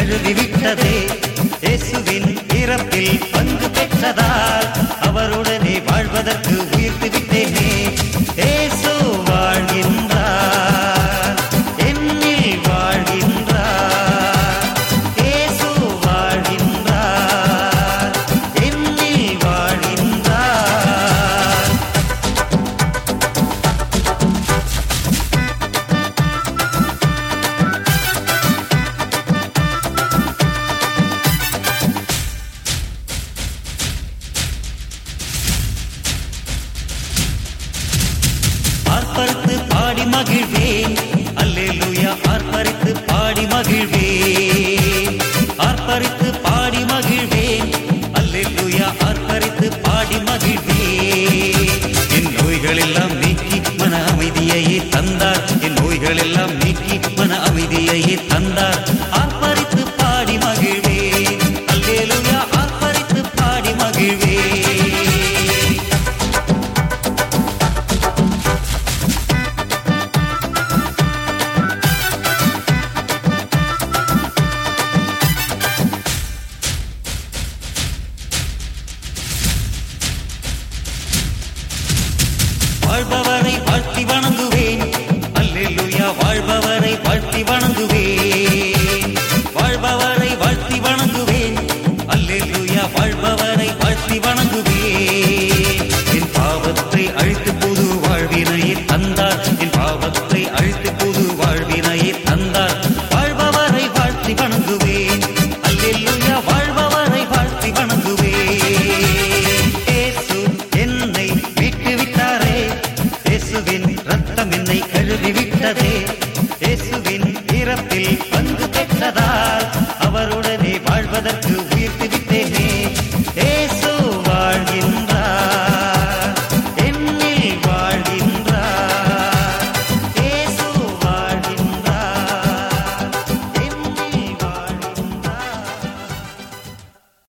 கழுவி விட்டதே இயேசுவின் இறப்பில் பங்கு பெற்றதால் அவருடனே வாழ்வதற்கு உயிர்த்து விட்டேனே இயேசு வாழ்கின்றார் என்னில் வாழ்கின்றார் இயேசு வாழ்கின்றார் என்னில் வாழ்கின்றார் ஆர்ப்பரித்து பாடி மகிழ்வேன் அல்லேலூயா ஆர்ப்பரித்து பாடி மகிழ்வேன் ஆர்ப்பரித்து பாடி மகிழ்வேன் அல்லேலூயா ஆர்ப்பரித்து பாடி மகிழ்வேன் என் நோய்கள் எல்லாம் நீக்கி மன அமைதியையே தந்தார் என் நோய்கள் எல்லாம் நீக்கி மன அமைதியையே தந்தார் ஆர்ப்பரித்து பாடி மகிழ்வேன் அல்லேலூயா ஆர்ப்பரித்து பாடி மகிழ்வேன் வாழ்பவரை வாழ்த்தி வணங்குவேன்